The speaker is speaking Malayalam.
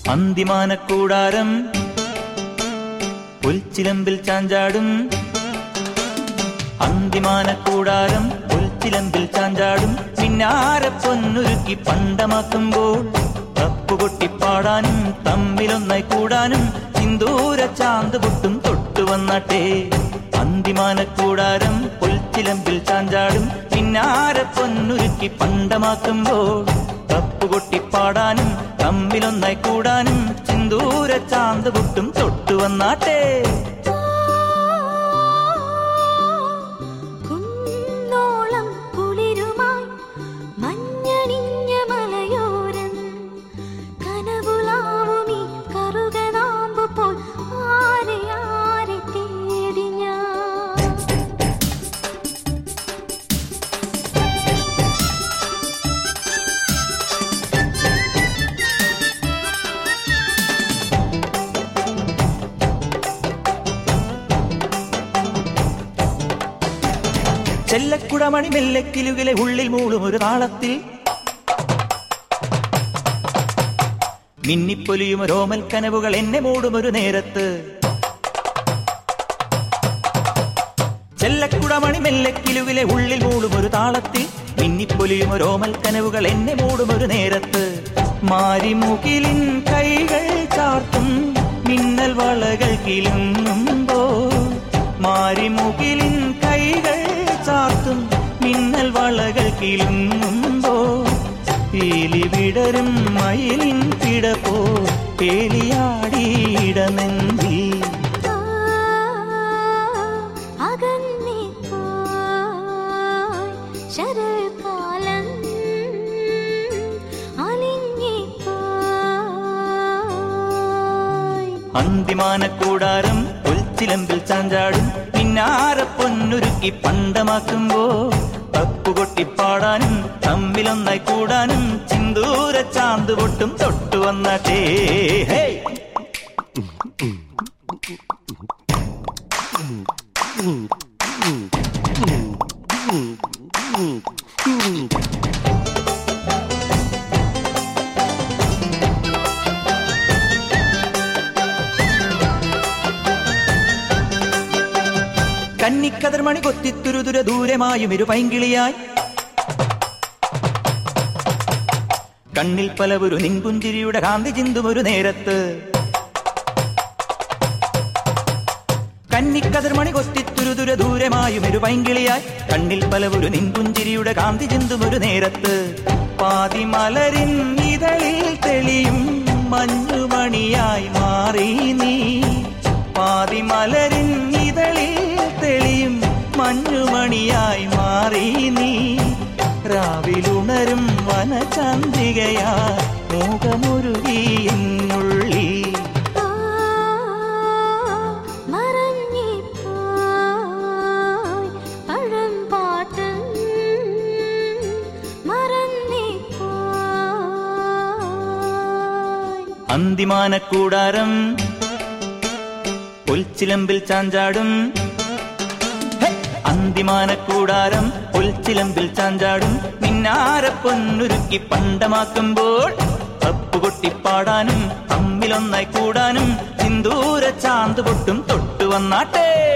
അന്തിമാനക്കൂടാരം പുൽച്ചിലമ്പിൽ ചാഞ്ചാടും അന്തിമാനക്കൂടാരം പുൽച്ചിലമ്പിൽ ചാഞ്ചാടും പിന്നാര പൊന്നുരുക്കി പണ്ടമാക്കുമ്പോൾ തപ്പുകൊട്ടിപ്പാടാനും തമ്മിലൊന്നായി കൂടാനും സിന്ദൂര ചാന്ത് പൊട്ടും തൊട്ടു വന്നാട്ടെ അന്തിമാനക്കൂടാരം പുൽച്ചിലമ്പിൽ ചാഞ്ചാടും പിന്നാര പൊന്നുരുക്കി പണ്ടമാക്കുമ്പോൾ തപ്പുകൊട്ടിപ്പാടാനും തമ്മിലൊന്നായി കൂടാനും സിന്ദൂര ചാന്ത് പൊട്ടും തൊട്ടു വന്നാട്ടെ കുന്നോളം കുളിരുമായി മഞ്ഞണിഞ്ഞ മലയോരം കനവുലാവുമീ കറുകനാമ്പ് പോൽ ആരെ ആരെ തേടി ഞാൻ ചെല്ലക്കുടമണി മെല്ലക്കിലുകിലെ ഉള്ളിൽ മൂളും ഒരു താളത്തിൽ മിന്നിപ്പൊലിയും രോമൽ കനവുകൾ എന്നെ മൂടും ഒരു നേരത്ത് ചെല്ലക്കുടമണി മെല്ലക്കിലുകിലെ ഉള്ളിൽ മൂടും ഒരു താളത്തിൽ മിന്നിപ്പൊലിയും രോമൽ കനവുകൾ എന്നെ മൂടും ഒരു നേരത്ത് മാരിമുകിലിൻ കൈകൾ ചാർത്തും മിന്നൽ വളകൾ കിലുങ്ങുമ്പോൾ മാരിമുകിലിൻ കൈകൾ ചാർത്തും മിന്നൽ വളകൾ കിലുങ്ങുമ്പോൾ പീലി വിടരും മയിലിൻ പിടപ്പോ പേലിയാടിയിടമെന്തി അകന്നേ പോയി ശരൽക്കാലം അലിഞ്ഞേ പോയി അന്തിമാനക്കൂടാരം പുൽച്ചിലമ്പിൽ ചാഞ്ചാടും പിന്നാര പൊന്നുരുക്കി പണ്ടമാക്കുമ്പോ തപ്പുകൊട്ടിപ്പാടാനും തമ്മിലൊന്നായി കൂടാനും ചിന്തൂര ചാന്ത് പൊട്ടും തൊട്ടു വന്നാട്ടേ ഹേ കന്നിക്കതിർമണി കൊത്തിത്തുരുതുര ദൂരമായും ഇരു പൈങ്കിളിയായി കണ്ണിൽ പലവൊരു നിൻപുഞ്ചിരിയുടെ കാന്തി ചിന്തും ഒരു നേരത്ത് കന്നിക്കതിർമണി കൊത്തിത്തുരുതുര ദൂരമായും ഒരു പൈങ്കിളിയായി കണ്ണിൽ പലവൊരു നിൻപുഞ്ചിരിയുടെ കാന്തി ചിന്തും ഒരു നേരത്ത് പാതിമലരിൻ ഇതളിൽ തെളിയും മഞ്ഞുമണിയായി മാറി നീ പാതിമലരിൻ ഇതളിൽ തെളിയും മഞ്ഞുമണിയായി മാറി നീ രാവിലുണരും വനചന്ദ്രികയാ മൂകമുരുകി എന്നുള്ളിൽ മറഞ്ഞേ പോയി പഴം പാട്ട് മറന്നേ പോയി അന്തിമാനക്കൂടാരം പുൽച്ചിലമ്പിൽ ചാഞ്ചാടും ഹെ! അന്തിമാനക്കൂടാരം പുൽച്ചിലമ്പിൽ ചാഞ്ചാടും മിന്നാര പൊന്നുരുക്കി പണ്ടമാക്കുമ്പോൾ തപ്പുകൊട്ടിപ്പാടാനും തമ്മിലൊന്നായി കൂടാനും സിന്ദൂര ചാന്ത് പൊട്ടും തൊട്ടു വന്നാട്ടെ